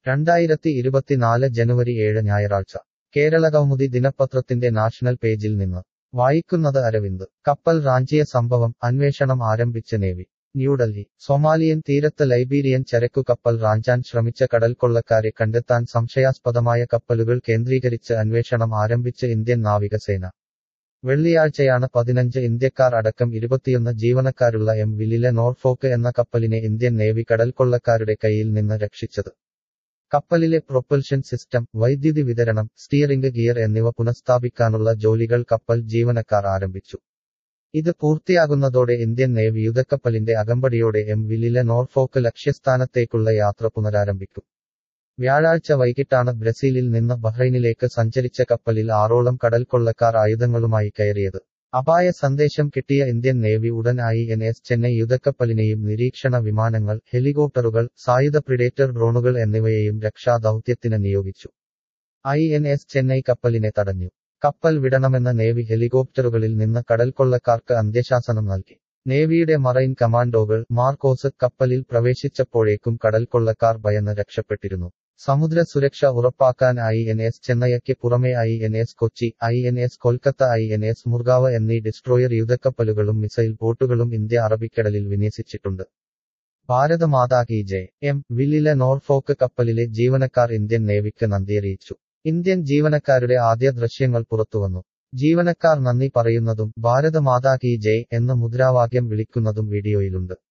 രണ്ടായിരത്തി ഇരുപത്തിനാല് ജനുവരി ഏഴ് ഞായറാഴ്ച കേരളകൗമുദി ദിനപത്രത്തിന്റെ നാഷണൽ പേജിൽ നിന്ന് വായിക്കുന്നത് അരവിന്ദ് കപ്പൽ റാഞ്ചിയ സംഭവം അന്വേഷണം ആരംഭിച്ച നേവി ന്യൂഡൽഹി സൊമാലിയൻ തീരത്ത് ലൈബീരിയൻ ചരക്കു കപ്പൽ റാഞ്ചാൻ ശ്രമിച്ച കടൽക്കൊള്ളക്കാരെ കണ്ടെത്താൻ സംശയാസ്പദമായ കപ്പലുകൾ കേന്ദ്രീകരിച്ച് അന്വേഷണം ആരംഭിച്ച് ഇന്ത്യൻ നാവികസേന വെള്ളിയാഴ്ചയാണ് പതിനഞ്ച് ഇന്ത്യക്കാർ അടക്കം ഇരുപത്തിയൊന്ന് ജീവനക്കാരുള്ള എം വില്ലിലെ നോർഫോക്ക് എന്ന കപ്പലിനെ ഇന്ത്യൻ നേവി കടൽക്കൊള്ളക്കാരുടെ കയ്യിൽ നിന്ന് രക്ഷിച്ചത് കപ്പലിലെ പ്രൊപ്പൽഷൻ സിസ്റ്റം വൈദ്യുതി വിതരണം സ്റ്റിയറിംഗ് ഗിയർ എന്നിവ പുനഃസ്ഥാപിക്കാനുള്ള ജോലികൾ കപ്പൽ ജീവനക്കാർ ആരംഭിച്ചു ഇത് പൂർത്തിയാകുന്നതോടെ ഇന്ത്യൻ നേവി യുദ്ധക്കപ്പലിന്റെ അകമ്പടിയോടെ എം വില്ലിലെ നോർഫോക്ക് ലക്ഷ്യസ്ഥാനത്തേക്കുള്ള യാത്ര പുനരാരംഭിക്കും വ്യാഴാഴ്ച വൈകിട്ടാണ് ബ്രസീലിൽ നിന്ന് ബഹ്റൈനിലേക്ക് സഞ്ചരിച്ച കപ്പലിൽ ആറോളം കടൽക്കൊള്ളക്കാർ ആയുധങ്ങളുമായി കയറിയത് അപായ സന്ദേശം കിട്ടിയ ഇന്ത്യൻ നേവി ഉടൻ ഐ എൻ എസ് ചെന്നൈ യുദ്ധക്കപ്പലിനെയും നിരീക്ഷണ വിമാനങ്ങൾ ഹെലികോപ്റ്ററുകൾ സായുധ പ്രിഡേറ്റർ ഡ്രോണുകൾ എന്നിവയെയും രക്ഷാദൌത്യത്തിന് നിയോഗിച്ചു ഐ എൻ എസ് ചെന്നൈ കപ്പലിനെ തടഞ്ഞു കപ്പൽ വിടണമെന്ന നേവി ഹെലികോപ്റ്ററുകളിൽ നിന്ന് കടൽക്കൊള്ളക്കാർക്ക് അന്ത്യശാസനം നൽകി നേവിയുടെ മറൈൻ കമാൻഡോകൾ മാർക്കോസ് കപ്പലിൽ പ്രവേശിച്ചപ്പോഴേക്കും കടൽക്കൊള്ളക്കാർ ഭയന്ന് രക്ഷപ്പെട്ടിരുന്നു സമുദ്ര സുരക്ഷ ഉറപ്പാക്കാൻ ഐ എൻ എസ് ചെന്നൈയ്ക്ക് പുറമെ I N S Kochi I N S Kolkata I N S Mormugao എന്നീ ഡിസ്ട്രോയർ യുദ്ധക്കപ്പലുകളും മിസൈൽ ബോട്ടുകളും ഇന്ത്യ അറബിക്കടലിൽ വിന്യസിച്ചിട്ടുണ്ട് ഭാരത മാതാ കി ജയ് എം വില്ലിലെ നോർഫോക്ക് കപ്പലിലെ ജീവനക്കാർ ഇന്ത്യൻ നേവിക്ക് നന്ദിയറിയിച്ചു ഇന്ത്യൻ ജീവനക്കാരുടെ ആദ്യ ദൃശ്യങ്ങൾ പുറത്തുവന്നു ജീവനക്കാർ നന്ദി പറയുന്നതും ഭാരത മാതാ കി ജയ് എന്ന മുദ്രാവാക്യം വിളിക്കുന്നതും വീഡിയോയിലുണ്ട്